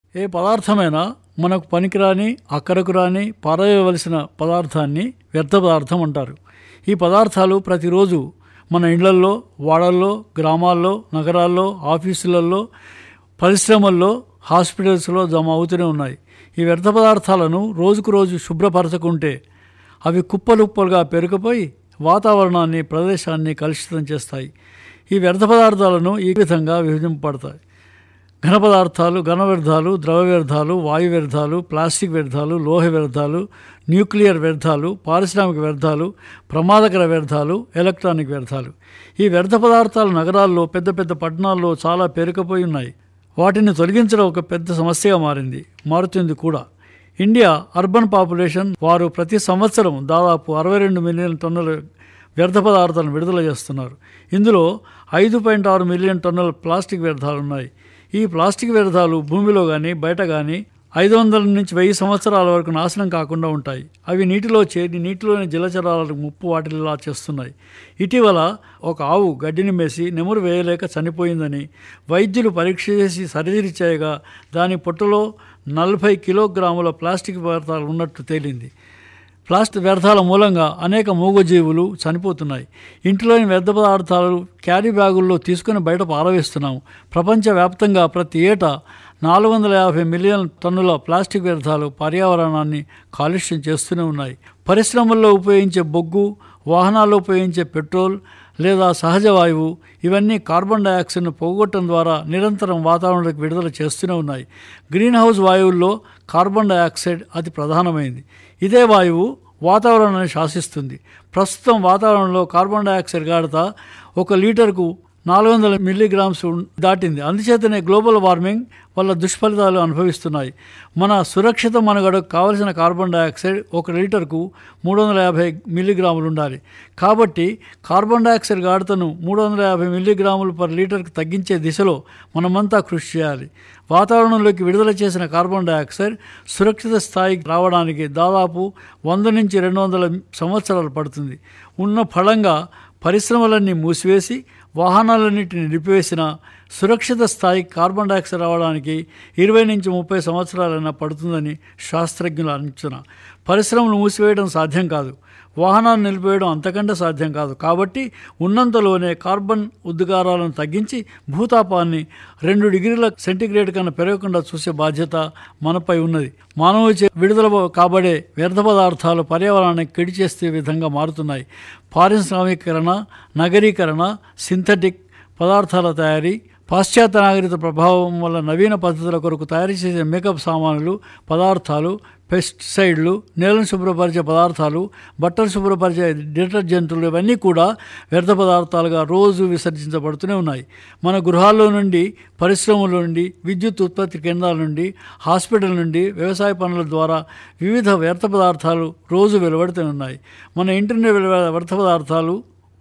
ఏ పదార్థమైనా మనకు పనికిరాని అక్కరకు రాని పారవేయవలసిన పదార్థాన్ని వ్యర్థ పదార్థం అంటారు ఈ పదార్థాలు ప్రతిరోజు మన ఇళ్లల్లో వాడల్లో గ్రామాల్లో నగరాల్లో ఆఫీసులలో పరిశ్రమల్లో హాస్పిటల్స్లో జమ అవుతూనే ఉన్నాయి ఈ వ్యర్థ పదార్థాలను రోజుకు రోజు శుభ్రపరచకుంటే అవి కుప్పలుప్పలుగా పెరిగిపోయి వాతావరణాన్ని ప్రదేశాన్ని కలుషితం చేస్తాయి ఈ వ్యర్థ పదార్థాలను ఈ విధంగా విభజింపబడతాయి ఘన పదార్థాలు ఘన వ్యర్థాలు ద్రవ వ్యర్థాలు వాయు వ్యర్థాలు ప్లాస్టిక్ వ్యర్థాలు లోహ వ్యర్థాలు న్యూక్లియర్ వ్యర్థాలు పారిశ్రామిక వ్యర్థాలు ప్రమాదకర వ్యర్థాలు ఎలక్ట్రానిక్ వ్యర్థాలు ఈ వ్యర్థ పదార్థాలు నగరాల్లో పెద్ద పెద్ద పట్టణాల్లో చాలా పేరుకుపోయి ఉన్నాయి వాటిని తొలగించడం ఒక పెద్ద సమస్యగా మారింది మారుతుంది కూడా ఇండియా అర్బన్ పాపులేషన్ వారు ప్రతి సంవత్సరం దాదాపు అరవై రెండు మిలియన్ టన్నుల వ్యర్థ పదార్థాలను విడుదల చేస్తున్నారు ఇందులో ఐదు పాయింట్ ఆరు మిలియన్ టన్నుల ప్లాస్టిక్ వ్యర్థాలు ఉన్నాయి ఈ ప్లాస్టిక్ వ్యర్థాలు భూమిలో కానీ బయట కానీ ఐదు వందల నుంచి వెయ్యి సంవత్సరాల వరకు నాశనం కాకుండా ఉంటాయి అవి నీటిలో చేరి నీటిలోని జలచరాలకు ముప్పు వాటిల్లా చేస్తున్నాయి ఇటీవల ఒక ఆవు గడ్డిని మేసి నెమురు వేయలేక చనిపోయిందని వైద్యులు పరీక్ష చేసి సర్జరీ చేయగా దాని పొట్టలో నలభై కిలోగ్రాముల ప్లాస్టిక్ పదార్థాలు ఉన్నట్టు తేలింది ప్లాస్టిక్ వ్యర్థాల మూలంగా అనేక మూగజీవులు చనిపోతున్నాయి ఇంట్లోని వ్యర్థ పదార్థాలు క్యారీ బ్యాగుల్లో తీసుకుని బయట పారవేస్తున్నాము ప్రపంచవ్యాప్తంగా ప్రతి ఏటా నాలుగు వందల యాభై మిలియన్ టన్నుల ప్లాస్టిక్ వ్యర్థాలు పర్యావరణాన్ని కాలుష్యం చేస్తూనే ఉన్నాయి పరిశ్రమల్లో ఉపయోగించే బొగ్గు వాహనాల్లో ఉపయోగించే పెట్రోల్ లేదా సహజ వాయువు ఇవన్నీ కార్బన్ డయాక్సైడ్ను పోగొట్టడం ద్వారా నిరంతరం వాతావరణంలోకి విడుదల చేస్తూనే ఉన్నాయి గ్రీన్ హౌస్ వాయువుల్లో కార్బన్ డయాక్సైడ్ అతి ప్రధానమైంది ఇదే వాయువు వాతావరణాన్ని శాసిస్తుంది ప్రస్తుతం వాతావరణంలో కార్బన్ డయాక్సైడ్ గాఢత ఒక లీటర్కు నాలుగు వందల మిల్లీగ్రామ్స్ ఉన్- దాటింది అందుచేతనే గ్లోబల్ వార్మింగ్ వల్ల దుష్ఫలితాలు అనుభవిస్తున్నాయి మన సురక్షిత మనుగడకు కావలసిన కార్బన్ డయాక్సైడ్ ఒక లీటర్కు మూడు వందల యాభై మిల్లీగ్రాములు ఉండాలి కాబట్టి కార్బన్ డయాక్సైడ్ గాఢతను మూడు వందల యాభై మిల్లీగ్రాములు పర్ లీటర్కు తగ్గించే దిశలో మనమంతా కృషి చేయాలి వాతావరణంలోకి విడుదల చేసిన కార్బన్ డయాక్సైడ్ సురక్షిత స్థాయికి రావడానికి దాదాపు వంద నుంచి రెండు వందల సంవత్సరాలు పడుతుంది ఉన్న ఫలంగా పరిశ్రమలన్నీ మూసివేసి వాహనాలన్నింటిని నిలిపివేసిన సురక్షిత స్థాయి కార్బన్ డయాక్సైడ్ రావడానికి ఇరవై నుంచి ముప్పై సంవత్సరాలైనా పడుతుందని శాస్త్రజ్ఞుల అంచనా పరిశ్రమలు మూసివేయడం సాధ్యం కాదు వాహనాలు నిలిపివేయడం అంతకంటే సాధ్యం కాదు కాబట్టి ఉన్నంతలోనే కార్బన్ ఉద్గారాలను తగ్గించి భూతాపాన్ని రెండు డిగ్రీల సెంటీగ్రేడ్ కన్నా పెరగకుండా చూసే బాధ్యత మనపై ఉన్నది మానవ చే- విడుదల కాబడే వ్యర్థ పదార్థాలు పర్యావరణాన్ని కెడి చేసే విధంగా మారుతున్నాయి పారిశ్రామికీకరణ నగరీకరణ సింథటిక్ పదార్థాల తయారీ పాశ్చాత్య నాగరికత ప్రభావం వల్ల నవీన పద్ధతుల కొరకు తయారు చేసే మేకప్ సామాన్లు పదార్థాలు పెస్టిసైడ్లు నేలను శుభ్రపరిచే పదార్థాలు బట్టలు శుభ్రపరిచే డిటర్జెంట్లు ఇవన్నీ కూడా వ్యర్థ పదార్థాలుగా రోజు విసర్జించబడుతూనే ఉన్నాయి మన గృహాల్లో నుండి పరిశ్రమల నుండి విద్యుత్ ఉత్పత్తి కేంద్రాల నుండి హాస్పిటల్ నుండి వ్యవసాయ పనుల ద్వారా వివిధ వ్యర్థ పదార్థాలు రోజు వెలువడుతూ ఉన్నాయి మన ఇంటి నుండి వెలువడే వ్యర్థ పదార్థాలు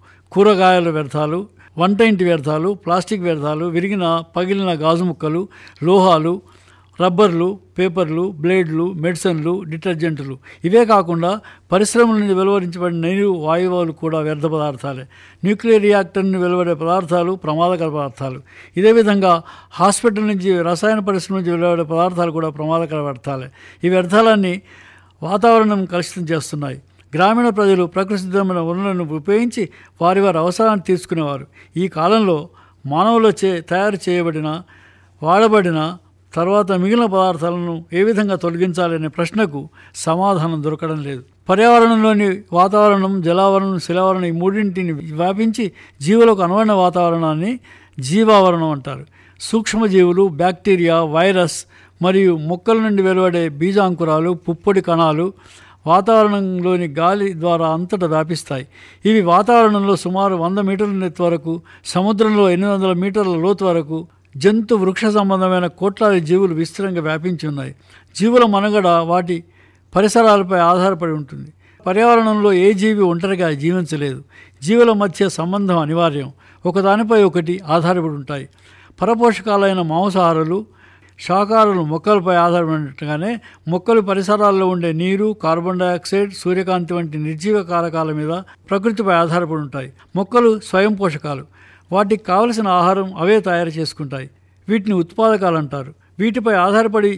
కూరగాయల వ్యర్థాలు వంట ఇంటి వ్యర్థాలు ప్లాస్టిక్ వ్యర్థాలు విరిగిన పగిలిన గాజు ముక్కలు లోహాలు రబ్బర్లు పేపర్లు బ్లేడ్లు మెడిసిన్లు డిటర్జెంట్లు ఇవే కాకుండా పరిశ్రమల నుండి వెలువరించబడిన నీరు వాయువులు కూడా వ్యర్థ పదార్థాలే న్యూక్లియర్ రియాక్టర్ నుండి వెలువడే పదార్థాలు ప్రమాదకర పదార్థాలు ఇదే విధంగా హాస్పిటల్ నుంచి రసాయన పరిశ్రమ నుంచి వెలువడే పదార్థాలు కూడా ప్రమాదకర వ్యర్థాలే ఈ వ్యర్థాలన్నీ వాతావరణం కలుషితం చేస్తున్నాయి గ్రామీణ ప్రజలు ప్రకృతి సిద్ధమైన వనరులను ఉపయోగించి వారి వారి అవసరాన్ని తీర్చుకునేవారు ఈ కాలంలో మానవుల చే తయారు చేయబడిన వాడబడిన తర్వాత మిగిలిన పదార్థాలను ఏ విధంగా తొలగించాలనే ప్రశ్నకు సమాధానం దొరకడం లేదు పర్యావరణంలోని వాతావరణం జలావరణం శిలావరణం ఈ మూడింటిని వ్యాపించి జీవులకు అనువైన వాతావరణాన్ని జీవావరణం అంటారు సూక్ష్మజీవులు బ్యాక్టీరియా వైరస్ మరియు మొక్కల నుండి వెలువడే బీజాంకురాలు పుప్పొడి కణాలు వాతావరణంలోని గాలి ద్వారా అంతటా వ్యాపిస్తాయి ఇవి వాతావరణంలో సుమారు వంద మీటర్ల ఎత్తు వరకు సముద్రంలో ఎనిమిది వందల మీటర్ల లోతు వరకు జంతు వృక్ష సంబంధమైన కోట్లాది జీవులు విస్తృతంగా వ్యాపించి ఉన్నాయి జీవుల మనుగడ వాటి పరిసరాలపై ఆధారపడి ఉంటుంది పర్యావరణంలో ఏ జీవి ఒంటరిగా జీవించలేదు జీవుల మధ్య సంబంధం అనివార్యం ఒకదానిపై ఒకటి ఆధారపడి ఉంటాయి పరపోషకాలైన మాంసాహారులు శాకాహారులు మొక్కలపై ఆధారపడినట్టుగానే మొక్కలు పరిసరాల్లో ఉండే నీరు కార్బన్ డయాక్సైడ్ సూర్యకాంతి వంటి నిర్జీవ కారకాల మీద ప్రకృతిపై ఆధారపడి ఉంటాయి మొక్కలు స్వయం పోషకాలు వాటికి కావలసిన ఆహారం అవే తయారు చేసుకుంటాయి వీటిని ఉత్పాదకాలు అంటారు వీటిపై ఆధారపడి